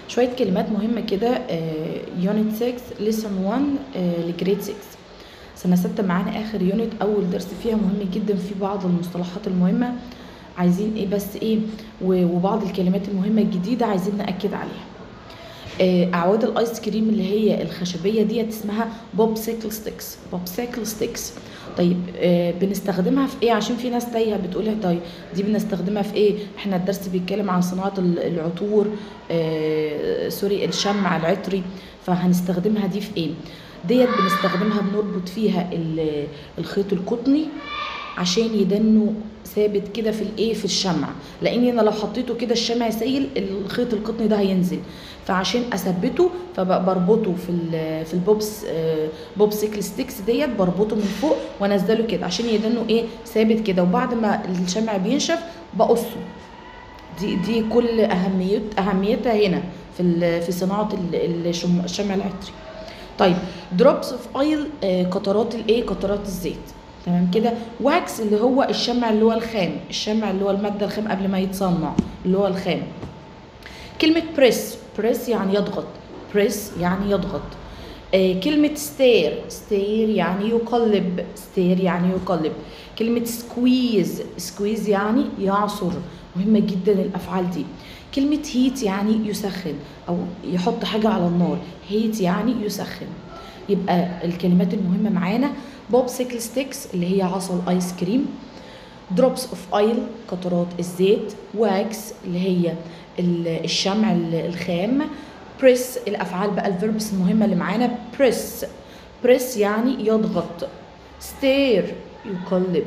شويه كلمات مهمه كده يونت 6 ليسون 1 لجريد 6 سنه 6 معانا اخر يونت اول درس فيها مهم جدا في بعض المصطلحات المهمه عايزين ايه بس ايه و- وبعض الكلمات المهمه الجديده عايزين ناكد عليها آه، اعواد الايس كريم اللي هي الخشبيه ديت اسمها بوب سيكل ستيكس بوب سيكل ستيكس طيب آه، بنستخدمها في ايه عشان في ناس تايهه بتقول طيب دي بنستخدمها في ايه احنا الدرس بيتكلم عن صناعه ال- العطور آه، سوري الشمع العطري فهنستخدمها دي في ايه ديت بنستخدمها بنربط فيها ال- الخيط القطني عشان يدنوا ثابت كده في الايه في الشمع لان انا لو حطيته كده الشمع سايل الخيط القطني ده هينزل فعشان اثبته فبربطه في ال في البوبس آه، بوب سيكل ستيكس ديت بربطه من فوق وانزله كده عشان يدنوا ايه ثابت كده وبعد ما الشمع بينشف بقصه دي دي كل اهميت اهميتها هنا في ال- في صناعه ال- الشم- الشمع العطري طيب دروبس اوف اويل قطرات الايه قطرات الزيت تمام كده واكس اللي هو الشمع اللي هو الخام الشمع اللي هو الماده الخام قبل ما يتصنع اللي هو الخام كلمة بريس بريس يعني يضغط بريس يعني يضغط آه كلمة ستير ستير يعني يقلب ستير يعني يقلب كلمة سكويز سكويز يعني يعصر مهمة جدا الأفعال دي كلمة هيت يعني يسخن أو يحط حاجة على النار هيت يعني يسخن يبقى الكلمات المهمة معانا بوب سيكل ستيكس اللي هي عصا الآيس كريم دروبس اوف اويل قطرات الزيت واكس اللي هي ال- الشمع ال- الخام بريس الافعال بقى الفيربس المهمه اللي معانا بريس بريس يعني يضغط ستير يقلب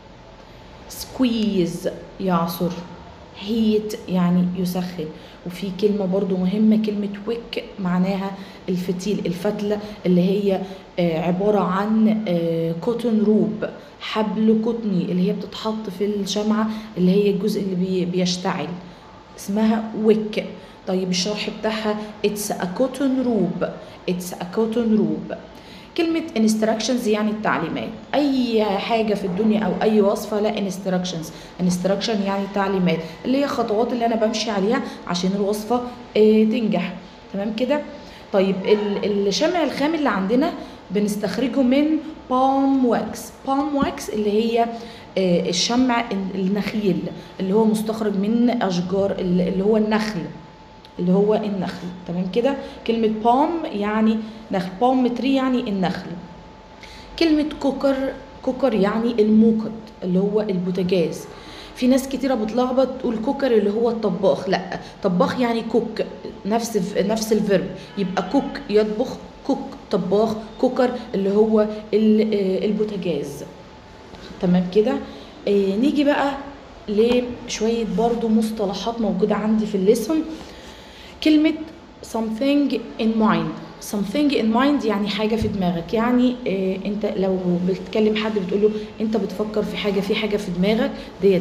سكويز يعصر هيت يعني يسخن وفي كلمة برضو مهمة كلمة ويك معناها الفتيل الفتلة اللي هي آه، عبارة عن كوتون روب حبل قطني اللي هي بتتحط في الشمعة اللي هي الجزء اللي بي- بيشتعل اسمها ويك طيب الشرح بتاعها it's a cotton rope it's a cotton rope كلمة instructions يعني التعليمات أي حاجة في الدنيا أو أي وصفة لا instructions instruction يعني تعليمات اللي هي خطوات اللي أنا بمشي عليها عشان الوصفة آه، تنجح تمام كده طيب ال- الشمع الخام اللي عندنا بنستخرجه من بالم واكس بالم واكس اللي هي آه، الشمع النخيل اللي هو مستخرج من أشجار اللي هو النخل اللي هو النخل تمام كده كلمة بالم يعني نخل بالم تري يعني النخل كلمة كوكر كوكر يعني الموقد اللي هو البوتاجاز في ناس كتيرة بتلخبط تقول كوكر اللي هو الطباخ لا طباخ يعني كوك نفس نفس الفيرب يبقى كوك يطبخ كوك طباخ كوكر اللي هو ال- آه، البوتاجاز تمام كده آه، نيجي بقى لشوية برضو مصطلحات موجودة عندي في الليسون كلمة something in mind something in mind يعني حاجة في دماغك يعني إيه انت لو بتكلم حد بتقول له انت بتفكر في حاجة في حاجة في دماغك ديت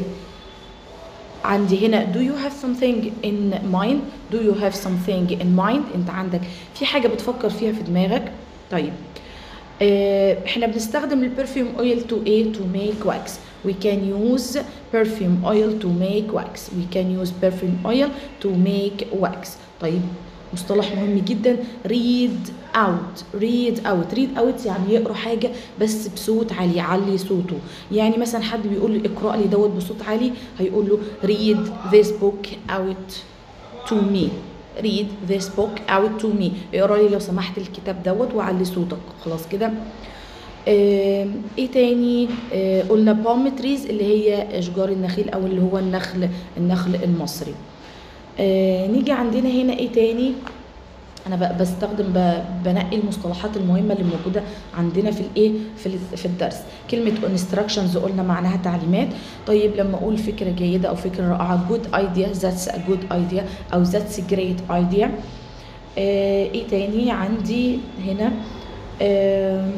عندي هنا do you have something in mind do you have something in mind انت عندك في حاجة بتفكر فيها في دماغك طيب آه، احنا بنستخدم البرفيوم اويل تو ايه to make wax we can use perfume oil to make wax we can use perfume oil to make wax طيب مصطلح مهم جدا read out read out read out يعني يقرا حاجه بس بصوت عالي يعلي صوته يعني مثلا حد بيقول لي اقرا لي دوت بصوت عالي هيقول له read this book out to me read this book out to me اقرا لي لو سمحت الكتاب دوت وعلي صوتك خلاص كده آم، ايه تاني آه، قلنا بالم تريز اللي هي اشجار النخيل او اللي هو النخل النخل المصري آه، نيجي عندنا هنا ايه تاني انا ب- بستخدم ب- بنقي المصطلحات المهمه اللي موجوده عندنا في الايه في ال- في الدرس كلمه انستراكشنز قلنا معناها تعليمات طيب لما اقول فكره جيده او فكره رائعه جود ايديا ذاتس ا جود ايديا او ذاتس جريت ايديا ايه تاني عندي هنا آم،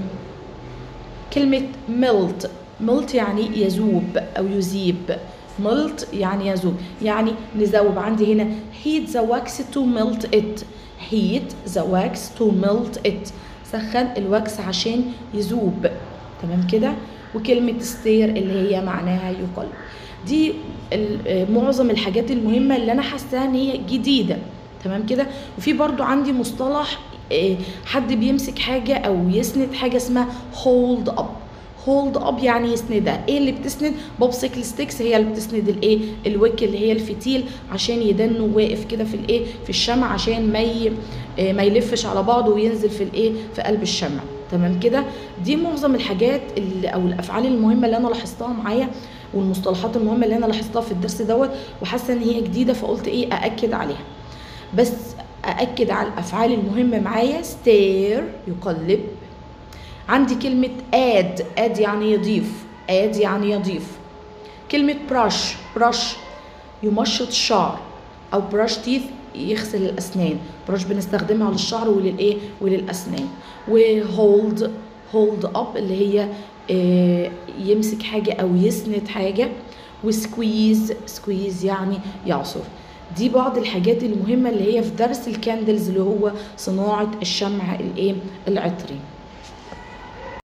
كلمة ملت ملت يعني يذوب أو يذيب ملت يعني يذوب يعني نذوب عندي هنا heat the wax to melt it heat the wax to melt it سخن الواكس عشان يذوب تمام كده وكلمة ستير اللي هي معناها يقلب دي ال- معظم الحاجات المهمة اللي أنا حاساها إن هي جديدة تمام كده وفي برضو عندي مصطلح آه، حد بيمسك حاجه او يسند حاجه اسمها هولد اب هولد اب يعني يسندها ايه اللي بتسند بوبسيكل ستيكس هي اللي بتسند الايه الويك اللي هي الفتيل عشان يدنه واقف كده في الايه في الشمع عشان ما ي... آه، ما يلفش على بعضه وينزل في الايه في قلب الشمع تمام كده دي معظم الحاجات اللي او الافعال المهمه اللي انا لاحظتها معايا والمصطلحات المهمه اللي انا لاحظتها في الدرس دوت وحاسه ان هي جديده فقلت ايه ااكد عليها بس أأكد على الأفعال المهمة معايا stare يقلب عندي كلمة add add يعني يضيف add يعني يضيف كلمة brush brush يمشط الشعر أو brush teeth يغسل الأسنان brush بنستخدمها للشعر وللإيه وللأسنان وhold hold up اللي هي آه، يمسك حاجة أو يسند حاجة وسكويز سكويز يعني يعصر دي بعض الحاجات المهمة اللي هي في درس الكاندلز اللي هو صناعة الشمع الايه العطري